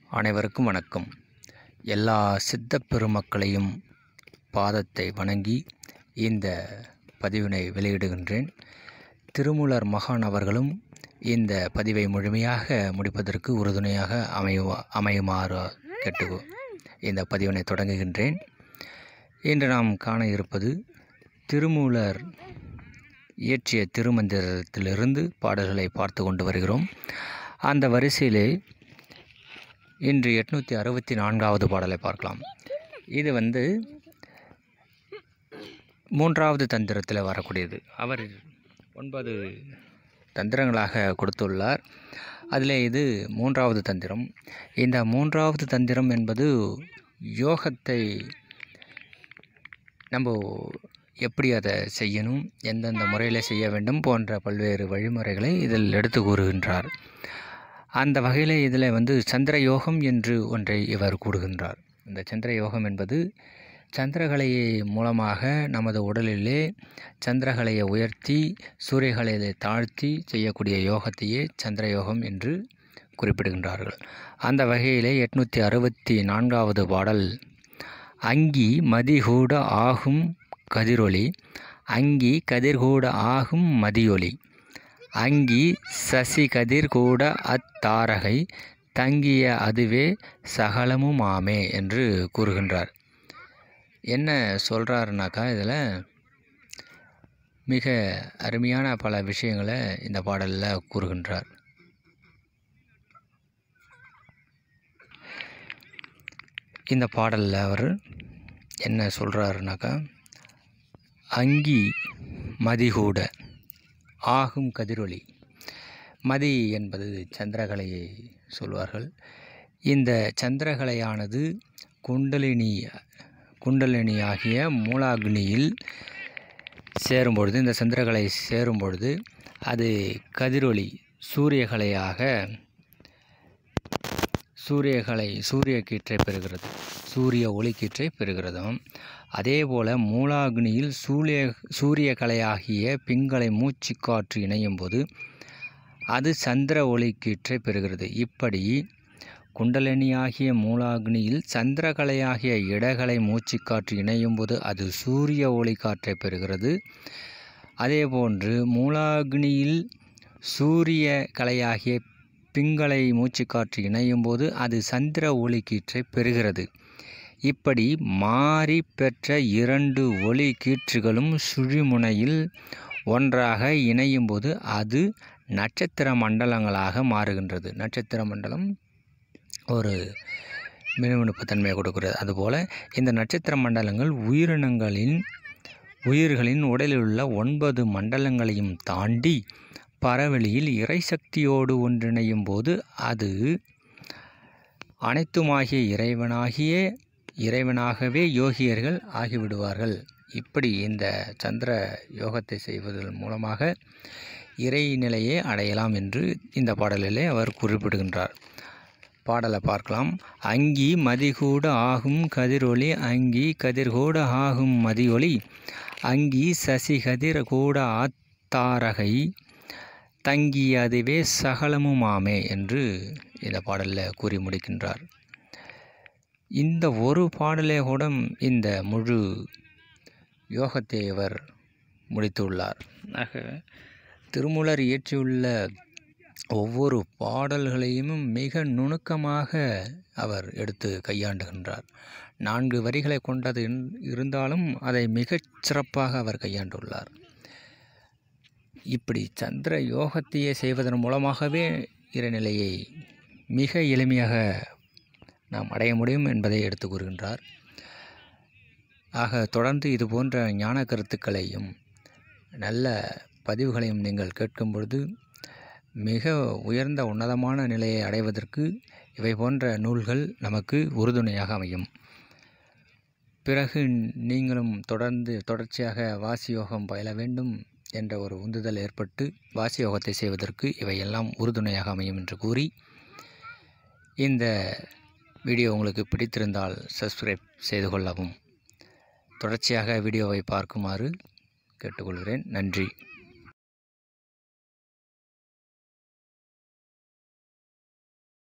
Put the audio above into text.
அனைவருக்கும் வணக்கம் எல்லா சித்தப் பெருமக்களையும் பாதத்தை வணங்கி இந்த பதிவினை வெளியிடுகின்றேன் திருமூலர் மகான் அவர்களும் இந்த பதிவை முழுமையாக முடிப்பதற்கு உறுதுணையாக அமையுமா அமையுமாறு கேட்டு இந்த பதிவினை தொடங்குகின்றேன் இன்று நாம் காண இருப்பது திருமூலர் இயற்றிய திருமந்திரத்திலிருந்து பாடல்களை பார்த்து கொண்டு வருகிறோம் அந்த வரிசையிலே இன்று எட்நூற்றி அறுபத்தி நான்காவது பாடலை பார்க்கலாம் இது வந்து மூன்றாவது தந்திரத்தில் வரக்கூடியது அவர் ஒன்பது தந்திரங்களாக கொடுத்துள்ளார் அதில் இது மூன்றாவது தந்திரம் இந்த மூன்றாவது தந்திரம் என்பது யோகத்தை நம்ம எப்படி அதை செய்யணும் எந்தெந்த முறையில் செய்ய வேண்டும் போன்ற பல்வேறு வழிமுறைகளை இதில் எடுத்து கூறுகின்றார் அந்த வகையில் இதில் வந்து சந்திர யோகம் என்று ஒன்றை இவர் கூறுகின்றார் இந்த சந்திர யோகம் என்பது சந்திரகலையை மூலமாக நமது உடலிலே சந்திரகலையை உயர்த்தி சூரியகலையை தாழ்த்தி செய்யக்கூடிய யோகத்தையே சந்திர யோகம் என்று குறிப்பிடுகின்றார்கள் அந்த வகையிலே எட்நூற்றி அறுபத்தி நான்காவது பாடல் அங்கி மதிகூட ஆகும் கதிரொளி அங்கி கதிர்கூட ஆகும் மதியொளி அங்கி சசி கதிர் கூட அத்தாரகை தங்கிய அதுவே சகலமுமாமே என்று கூறுகின்றார் என்ன சொல்கிறாருனாக்கா இதில் மிக அருமையான பல விஷயங்களை இந்த பாடலில் கூறுகின்றார் இந்த பாடலில் அவர் என்ன சொல்கிறாருனாக்கா அங்கி மதிகூட ஆகும் கதிரொளி மதி என்பது சந்திரகலையை சொல்வார்கள் இந்த சந்திரகலையானது குண்டலினி குண்டலினி ஆகிய மூலாக்னியில் சேரும்பொழுது இந்த சந்திரகலை சேரும் பொழுது அது கதிரொளி சூரியகலையாக சூரியகலை சூரிய கீற்றை பெறுகிறது சூரிய ஒளி கீற்றை பெறுகிறதாம் அதே போல் மூலாக்னியில் சூரிய சூரிய கலையாகிய பிங்களை மூச்சு காற்று இணையும் போது அது சந்திர ஒளி கீற்றை பெறுகிறது இப்படி குண்டலினியாகிய மூலாக்னியில் சந்திரகலையாகிய இடகலை மூச்சுக்காற்று இணையும் போது அது சூரிய ஒளி காற்றை பெறுகிறது அதேபோன்று மூலாக்னியில் சூரிய கலையாகிய பிங்களை மூச்சுக்காற்று இணையும் போது அது சந்திர ஒளி கீற்றை பெறுகிறது இப்படி மாறி பெற்ற இரண்டு ஒளி கீற்றுகளும் சுழிமுனையில் ஒன்றாக இணையும் போது அது நட்சத்திர மண்டலங்களாக மாறுகின்றது நட்சத்திர மண்டலம் ஒரு மினுமினுப்பு தன்மையை கொடுக்கிறது அதுபோல் இந்த நட்சத்திர மண்டலங்கள் உயிரினங்களின் உயிர்களின் உடலில் உள்ள ஒன்பது மண்டலங்களையும் தாண்டி பரவெளியில் இறைசக்தியோடு ஒன்றிணையும் போது அது அனைத்துமாகிய இறைவனாகிய இறைவனாகவே யோகியர்கள் ஆகிவிடுவார்கள் இப்படி இந்த சந்திர யோகத்தை செய்வதன் மூலமாக இறைநிலையை அடையலாம் என்று இந்த பாடலிலே அவர் குறிப்பிடுகின்றார் பாடலை பார்க்கலாம் அங்கி மதிகூட ஆகும் கதிரொளி அங்கி கதிர்கூட ஆகும் மதியொளி அங்கி சசி கதிர் கூட ஆத்தாரகை தங்கி அதுவே சகலமுமாமே என்று இந்த பாடலில் கூறி முடிக்கின்றார் இந்த ஒரு பாடலே கூட இந்த முழு யோகத்தை அவர் முடித்துள்ளார் ஆக திருமூலர் இயற்றியுள்ள ஒவ்வொரு பாடல்களையும் மிக நுணுக்கமாக அவர் எடுத்து கையாண்டுகின்றார் நான்கு வரிகளை கொண்டது இருந்தாலும் அதை மிகச் சிறப்பாக அவர் கையாண்டுள்ளார் இப்படி சந்திர யோகத்தையே செய்வதன் மூலமாகவே இறைநிலையை மிக எளிமையாக நாம் அடைய முடியும் என்பதை எடுத்து கூறுகின்றார் ஆக தொடர்ந்து இது போன்ற ஞான கருத்துக்களையும் நல்ல பதிவுகளையும் நீங்கள் கேட்கும் பொழுது மிக உயர்ந்த உன்னதமான நிலையை அடைவதற்கு இவை போன்ற நூல்கள் நமக்கு உறுதுணையாக அமையும் பிறகு நீங்களும் தொடர்ந்து தொடர்ச்சியாக வாசி யோகம் பயில வேண்டும் என்ற ஒரு உந்துதல் ஏற்பட்டு வாசி யோகத்தை செய்வதற்கு இவையெல்லாம் உறுதுணையாக அமையும் என்று கூறி இந்த வீடியோ உங்களுக்கு பிடித்திருந்தால் சப்ஸ்கிரைப் செய்து கொள்ளவும் தொடர்ச்சியாக வீடியோவை பார்க்குமாறு கேட்டுக்கொள்கிறேன் நன்றி